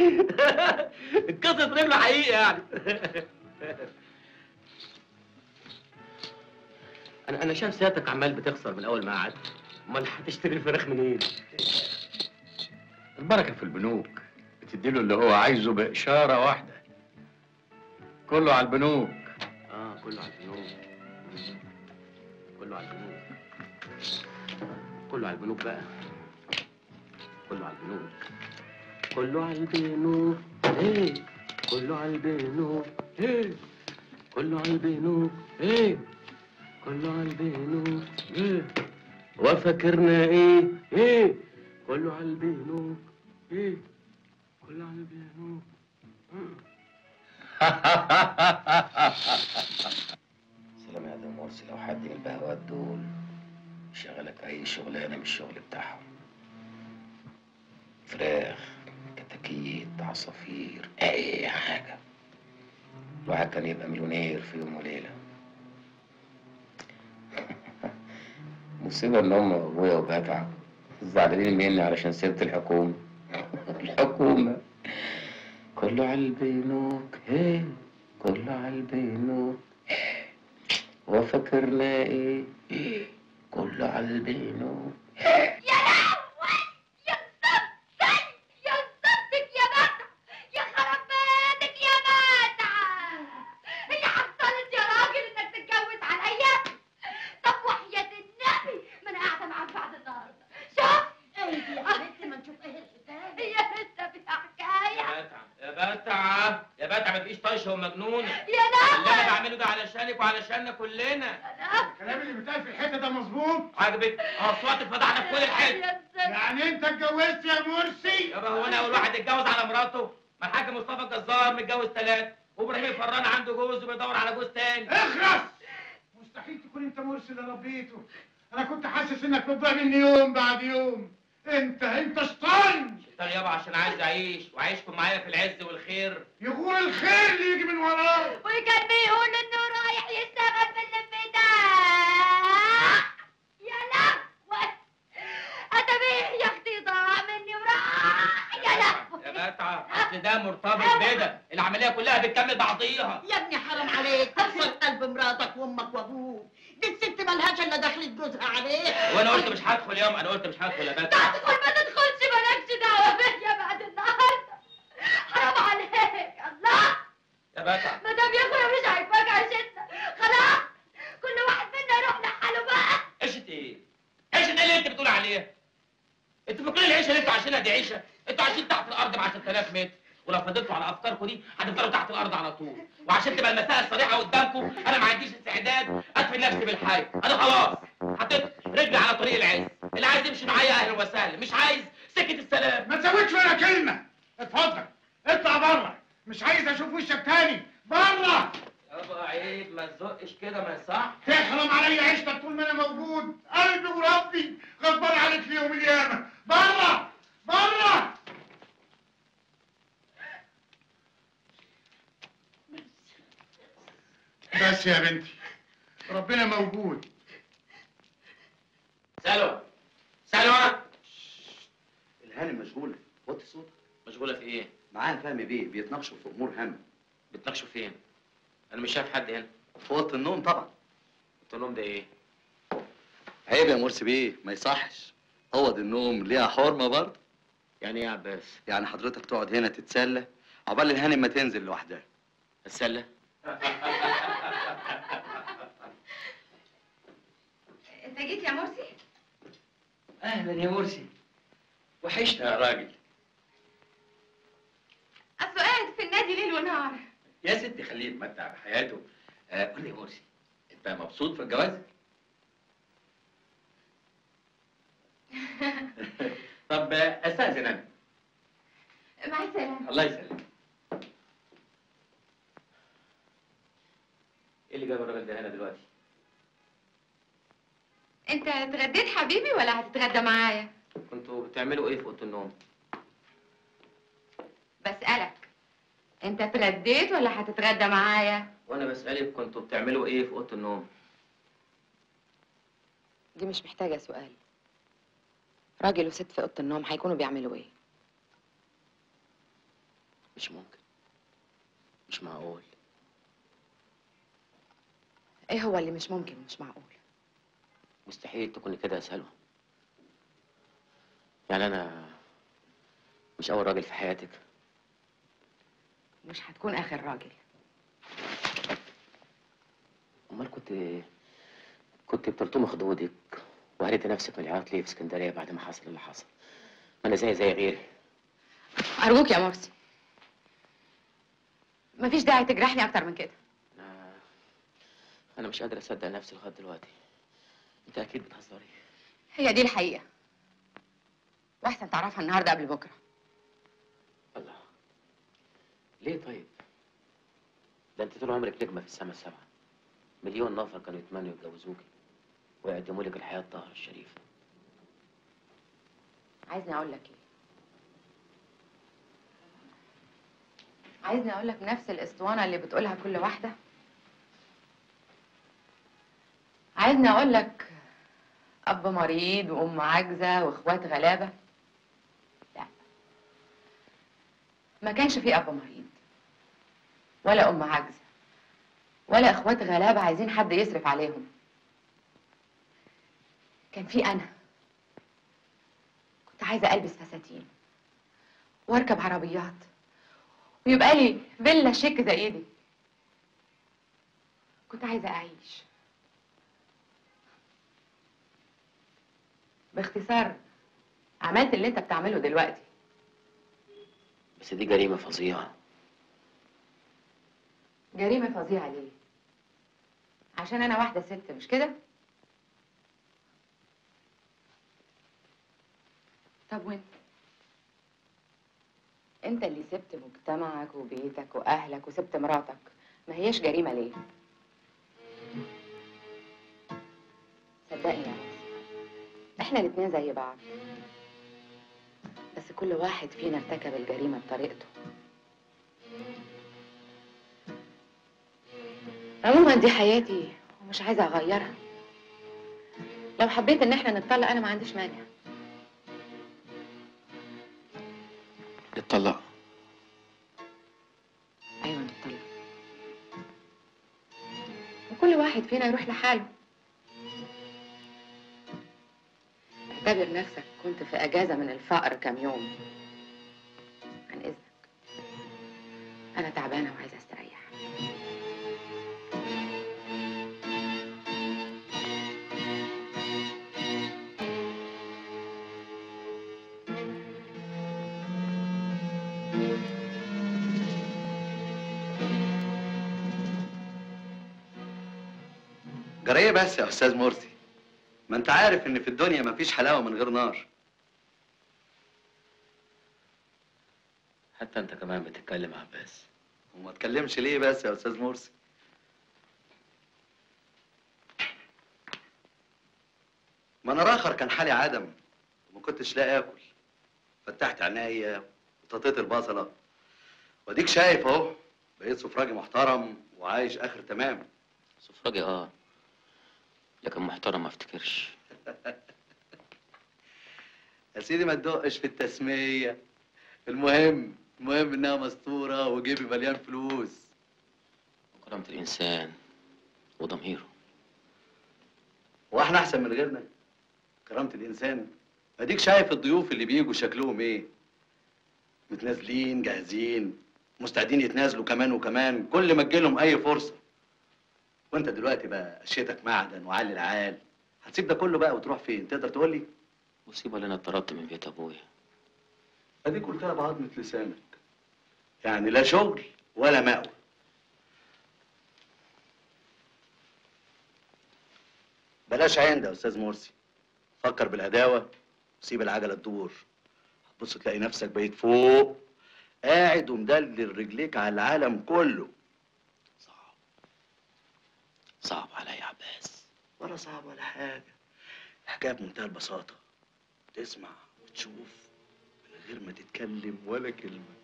اتكسرت رجله حقيقي يعني انا انا شايف سيادتك عمال بتخسر من اول ما قعدت امال هتشتري الفراخ منين؟ البركة في البنوك بتديله اللي هو عايزه بإشارة واحدة كله على البنوك اه كله على البنوك كله على البنوك كله على البنوك بقى كله على البنوك كله على البنوك ايه كله على البنوك ايه كله على البنوك ايه كله على البنوك ايه وفاكرنا ايه ايه كله على البنوك ايه كله على البنوك سلام يا ده مرسي لو حد من البهوات دول شغلك اي شغلانه من الشغل بتاعهم فراخ كتاكيت عصافير اي حاجه الواحد كان يبقى مليونير في يوم وليله مصيبه ان هم ابويا وبتعب زعلانين مني علشان سبت الحكومه الحكومه كله على البنوك هي كله على البنوك وفكرنا ايه إيه؟ كله على البنوك يا لهوي يا صبتك يا صبتك يا بتع يا خرب بيتك يا بتع هي حصلت يا راجل انك تتجوز عليا طب وحياة النبي ما انا قاعده معاك بعد النهارده شوف ايه دي يا بنت ما نشوف ايه الحكايه هي لسه فيها حكايه يا بتعة يا بتعة ما تبقيش طايشه ومجنونه يا اللي انا لهوي بعمله ده علشانك وعلشاننا كلنا الكلام اللي بيتقال في الحته ده مظبوط عاجبك اصوات اتفضحنا في كل الحته يا سيدي يعني انت اتجوزت يا مرسي يابا هو انا اول واحد اتجوز على مراته ما الحاج مصطفى الجزار متجوز ثلاث وابراهيم الفران عنده جوز وبيدور على جوز تاني اخرس مستحيل تكون انت مرسي اللي ربيته انا كنت حاسس انك بتضيع مني يوم بعد يوم انت انت شيطان شيطان يابا عشان عايز اعيش وعايشكم معايا في العز والخير يغور الخير اللي يجي من وراه وكان بيقول انه رايح يشتغل في الانفتاح يا لهوي اتبيه يا اختي ضاع مني وراح يا لهوي يا بتعة اصل ده مرتبط بده العمليه كلها بتكمل بعضيها يا ابني حرام عليك تكسر قلب مراتك وامك وابوك دي الست ملهاش الا دخلت جوزها عليه وانا قلت مش هدخل يوم انا قلت مش هدخل يا بتعة تدخل ما تدخلش مالكش دعوه بيا بعد النهارده حرام عليك الله يا بتعة ما دام يا اخويا مش عاجباك عيشتنا خلاص كل واحد منا يروح لحاله بقى عيشة ايه؟ عيشة ايه اللي انت بتقول عليها؟ انتوا فاكرين العيشة اللي انتوا عايشينها دي عيشة؟ انتوا عايشين تحت الارض ب 10000 متر ولو فضلتوا على افكاركم دي هتفضلوا تحت الارض على طول وعشان تبقى المسائل صريحة قدامكم انا ما عنديش استعداد ادفن نفسي بالحي انا خلاص حطيت رجلي على طريق العز اللي عايز يمشي معايا اهلا وسهلا مش عايز سكة السلام ما تزودش ولا كلمه اتفضل اطلع بره مش عايز اشوف وشك تاني بره يابا عيب ما تزقش كده ما يصح تحرم عليا عيشتك طول ما انا موجود قلبي وربي غضبان عليك في يوم القيامه بره بره بس يا بنتي ربنا موجود سلوى سلوى الهانم مشغولة وطي صوتك مشغولة في ايه؟ معاها فهمي بيه بيتناقشوا في أمور هامة بتناقشوا فين؟ انا مش شايف حد هنا في أوضة النوم طبعا قلت لهم ده ايه؟ عيب يا مرسي بيه ما يصحش أوض النوم ليها حرمة برضه يعني ايه يا عباس؟ يعني حضرتك تقعد هنا تتسلى عقبال الهانم ما تنزل لوحدها اتسلى؟ انت جيت يا مرسي اهلا يا مرسي وحشنا يا راجل اصله قاعد في النادي ليل ونهار يا ستي خليه يتمتع بحياته آه قول لي يا مرسي انت مبسوط في الجواز؟ طب آه، استاذن انا مع السلامه الله يسلمك ايه اللي جاب الراجل ده هنا دلوقتي؟ انت اتغديت حبيبي ولا هتتغدى معايا كنتوا بتعملوا ايه في اوضه النوم؟ بسألك انت اتغديت ولا هتتغدى معايا وانا بسألك كنتوا بتعملوا ايه في اوضه النوم؟ دي مش محتاجة سؤال راجل وست في أوضة النوم هيكونوا بيعملوا إيه؟ مش ممكن مش معقول ايه هو اللي مش ممكن مش معقول مستحيل تكوني كده يا سلوى يعني انا مش اول راجل في حياتك مش هتكون اخر راجل امال كنت كنت بتلطمي خدودك وهريتي نفسك من العياط ليه في اسكندريه بعد ما حصل اللي حصل ما انا زي زي غيري ارجوك يا مرسي مفيش داعي تجرحني اكتر من كده انا انا مش قادر اصدق نفسي لغايه دلوقتي انت اكيد بتهزري هي دي الحقيقه واحسن تعرفها النهارده قبل بكره الله ليه طيب ده انت طول عمرك نجمه في السما السبعه مليون نفر كانوا يتمنوا يتجوزوكي ويقدموا لك الحياه الطاهره الشريفه عايزني اقول لك ايه عايزني اقول لك نفس الاسطوانه اللي بتقولها كل واحده عايزني اقول لك اب مريض وام عاجزه واخوات غلابه لا ما كانش في اب مريض ولا ام عاجزه ولا اخوات غلابه عايزين حد يصرف عليهم كان في انا كنت عايزه البس فساتين واركب عربيات ويبقى لي فيلا شيك زي دي كنت عايزه اعيش باختصار عملت اللي انت بتعمله دلوقتي بس دي جريمه فظيعه جريمه فظيعه ليه عشان انا واحده ست مش كده طب وانت انت اللي سبت مجتمعك وبيتك واهلك وسبت مراتك ما هيش جريمه ليه صدقني يا ناس احنا الاتنين زي بعض بس كل واحد فينا ارتكب الجريمه بطريقته عموما دي حياتي ومش عايزه اغيرها لو حبيت ان احنا نتطلق انا ما عنديش مانع نتطلق ايوه نتطلق وكل واحد فينا يروح لحاله اعتبر نفسك كنت في اجازه من الفقر كام يوم عن اذنك انا تعبانه وعايزه استريح جريه بس يا استاذ مرسي ما انت عارف ان في الدنيا مفيش حلاوه من غير نار حتى انت كمان بتتكلم عباس وما اتكلمش ليه بس يا استاذ مرسي ما انا راخر كان حالي عدم وما كنتش لاقي اكل فتحت عينيا وططيت البصله واديك شايف اهو بقيت سفراجي محترم وعايش اخر تمام سفراجي اه لكن محترم ما افتكرش يا سيدي ما تدقش في التسميه المهم المهم انها مستوره وجيبي مليان فلوس كرامة الإنسان وضميره واحنا احسن من غيرنا كرامة الانسان اديك شايف الضيوف اللي بيجوا شكلهم ايه متنازلين جاهزين مستعدين يتنازلوا كمان وكمان كل ما تجيلهم اي فرصة وانت دلوقتي بقى قشيتك معدن وعالي العال هتسيب ده كله بقى وتروح فين تقدر تقول لي مصيبة اللي أنا اتطردت من بيت أبويا اديك قلتها بعظمة لسانك يعني لا شغل ولا مأوى بلاش عند يا استاذ مرسي فكر بالهداوه وسيب العجله تدور هتبص تلاقي نفسك بقيت فوق قاعد ومدلل رجليك على العالم كله صعب صعب عليا يا عباس ولا صعب ولا حاجه الحكايه بمنتهى البساطه تسمع وتشوف من غير ما تتكلم ولا كلمه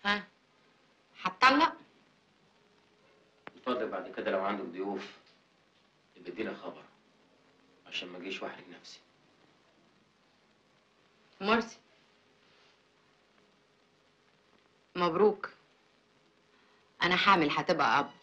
ها هتطلق اتفضل بعد كده لو عندك ضيوف يبقى ادينا خبر عشان ما اجيش واحرج نفسي مرسي مبروك انا حامل هتبقى اب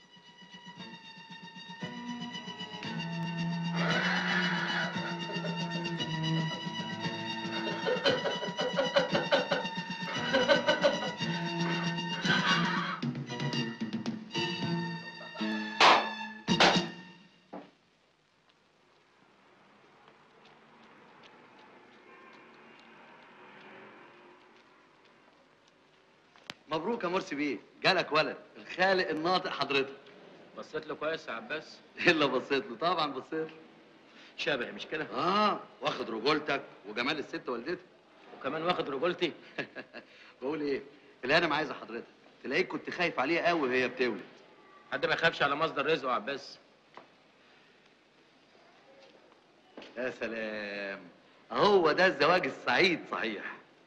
مبروك يا مرسي بيه جالك ولد الخالق الناطق حضرتك بصيت له كويس يا عباس الا بصيت له طبعا بصيت له شبه مش كده اه واخد رجولتك وجمال الست والدتك وكمان واخد رجولتي بقول ايه الهانم عايزه حضرتك تلاقيك كنت خايف عليها قوي وهي بتولد حد ما يخافش على مصدر رزقه يا عباس يا سلام هو ده الزواج السعيد صحيح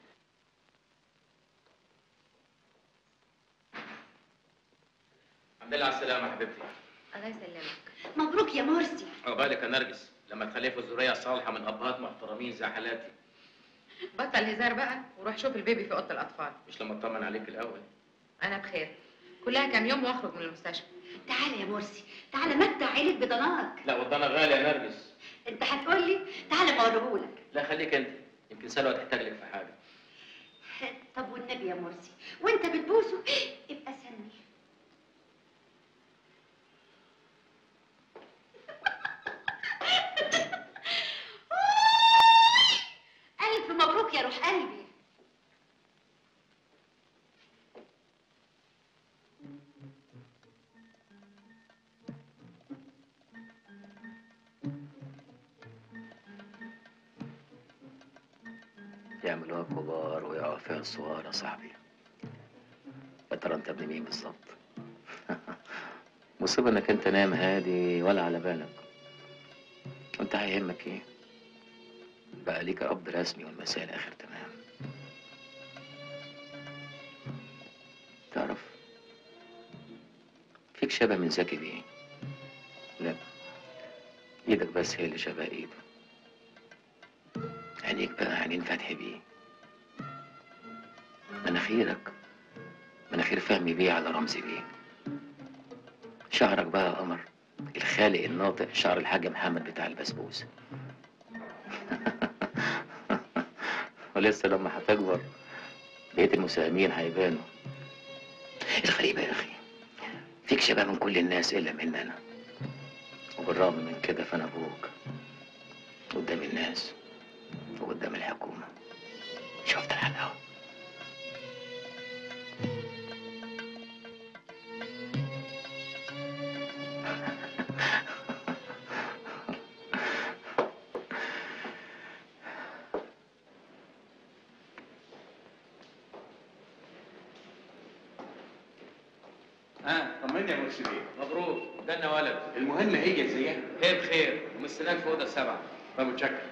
الحمد لله على السلامه يا حبيبتي الله يسلمك مبروك يا مرسي عقبالك يا نرجس لما تخلفوا ذريه صالحه من ابهات محترمين زي حالاتي بطل هزار بقى وروح شوف البيبي في اوضه الاطفال مش لما اطمن عليك الاول انا بخير كلها كام يوم واخرج من المستشفى تعالى يا مرسي تعالى متع عينك بضناك لا والضنا غالي يا نرجس انت هتقول لي تعالى اوريهولك لا خليك انت يمكن سلوى تحتاج لك في حاجه طب والنبي يا مرسي وانت بتبوسه ابقى سمي ألف مبروك يا روح قلبي يعملوها كبار ويقعوا فيها الصغار يا صاحبي يا ترى انت ابن مين بالظبط مصيبة انك انت نايم هادي ولا على بالك وانت هيهمك ايه بقى ليك اب رسمي والمسائل اخر تمام تعرف فيك شبه من زكي بيه لا ايدك بس هي اللي شبه ايده عينيك بقى عينين فتحي بيه مناخيرك مناخير فهمي بيه على رمزي بيه شعرك بقى يا قمر الخالق الناطق شعر الحاج محمد بتاع البسبوسه ولسه لما هتكبر بقية المساهمين هيبانوا الغريب يا أخي فيك شباب من كل الناس إلا من أنا وبالرغم من كده فأنا أبوك قدام الناس وقدام الحكومة شفت الحلاوة ها طمني يا مرسي بيه مبروك جالنا ولد المهم هي زيها هي بخير ومستناك في أوضة السبعة طب متشكر